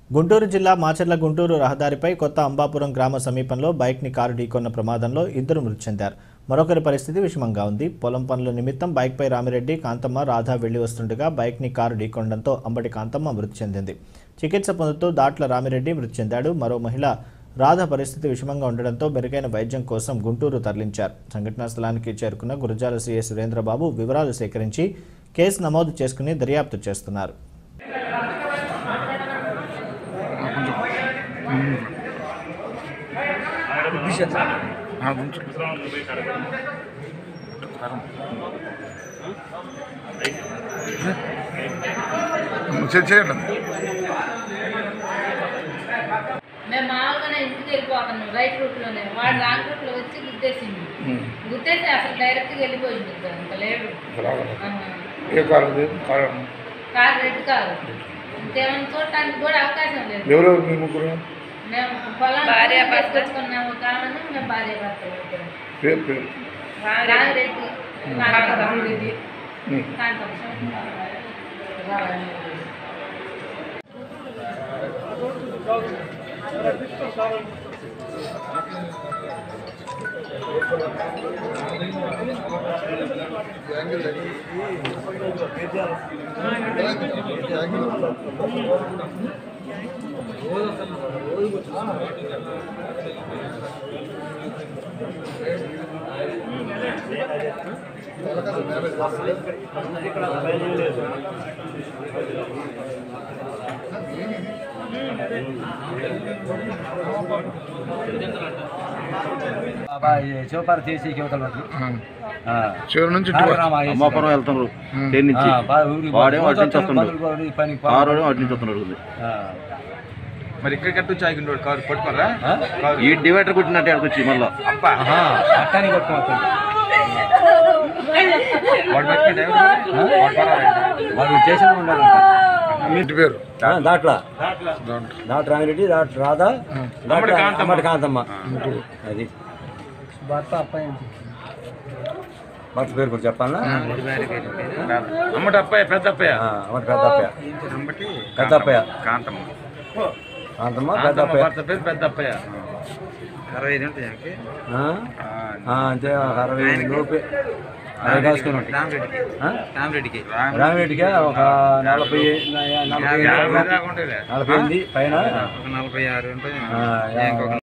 గుంటూరు జిల్లా మాచర్ల గుంటూరు రహదారిపై కొత్త అంబాపురం గ్రామ సమీపంలో బైక్ని కారు ఢీకొన్న ప్రమాదంలో ఇద్దరు మృతి చెందారు మరొకరి పరిస్థితి విషమంగా ఉంది పొలం పనుల నిమిత్తం బైక్పై రామిరెడ్డి కాంతమ్మ రాధా వెళ్లి వస్తుండగా బైక్ని కారు ఢీకొనడంతో అంబటి కాంతమ్మ మృతి చెందింది చికిత్స పొందుతూ దాట్ల రామిరెడ్డి మృతి చెందాడు మరో మహిళ రాధ పరిస్థితి విషమంగా ఉండడంతో మెరుగైన వైద్యం కోసం గుంటూరు తరలించారు సంఘటనా స్థలానికి చేరుకున్న గురజాల సీఏ సురేంద్రబాబు వివరాలు సేకరించి కేసు నమోదు చేసుకుని దర్యాప్తు చేస్తున్నారు ఆ, ఉంచు. చే- చేయండి మేము మామూలుగానే ఇంటికి వెళ్ళిపోతున్నాం రైట్ రూట్లోనే వాడు రాంగ్ రూట్లో వచ్చి గుద్దేసింది గుద్దేసి అసలు డైరెక్ట్గా వెళ్ళిపోయింది ఇంకా ఇంకా లేడు ఆ. ఏ కారు అది? కారు కారు రెడ్ కారు ఇంకేమైనా చూడటానికి కూడా అవకాశం లేదు ఎవరెవరు మీ ముగ్గురు మేము పొలం తీసుకొచ్చుకున్నాము కావాలని మేము భార్య భర్తలు ఇద్దరం. పేరు పేరు రామిరెడ్డి రామిరెడ్డి ఉమ్. కాంతం బాబా ఈ శివపార తీసి యువతల వరకు. ఆ. ఆ. చివరి నుంచి ఇటు కార్యక్రమం ఆగేసి. అమ్మాపురం వెళ్తున్నారు ఉమ్. ట్రైన్ నుంచి ఆ, బా- ఊరికి వాడేమో బా- అటు నుంచి వస్తున్నాడు. బదులు కూడా ఈ పనికి పో- కారు అటు నుంచి వస్తున్నాడు ఆ. మరి ఇక్కడికి ఎట్టు వచ్చి ఆగిండు కారు పట్టుకోరా ఆ? ఈ డివైడర్ కొట్టినట్టే అక్కడికి వచ్చి మళ్ళా ఆహా, అట్టానికి కొట్టుకోవచ్చు వాడు పట్టుకుంటే వాడు పర్వాలేదు వాళ్ళు చేసిన ఉండాలి ఇంటి పేరు దాంట్లో దాంట్లో దాంట్లో రామిరెడ్డి దాంట్లో రాధా అమ్మడి కాంతమ్మ. అమ్మడి కాంతమ్మ అది భర్త పేరు కూడా చెప్పాలా అమ్మట అప్పయ్య పెద్ద అప్పయ్య ఆ, అమ్మడి పెద్ద అప్పయ్య అమ్మటి పెద్ద అప్పయ్య కాంతమ్మ కాంతమ్మ పెద్ద కాంతమ్మ అప్పయ్య భర్త పేరు పెద్ద అప్పయ్య అరవై ఐదు ఉంటాయి ఆయనకి. ఆ? ఆ, ఆ, అంతే ఒక అరవై లోపే అరవై కాసుకుని ఉంటాయి రామరెడ్డికి ఆ? రామరెడ్డికి రామిరెడ్డికి ఒక నలభై నలభై యాభై దాకా ఉంటాయిలే. నలభై ఎనిమిది పైన ఒక నలభై ఆరు ఉంటాయి ఆ, ఇంకొక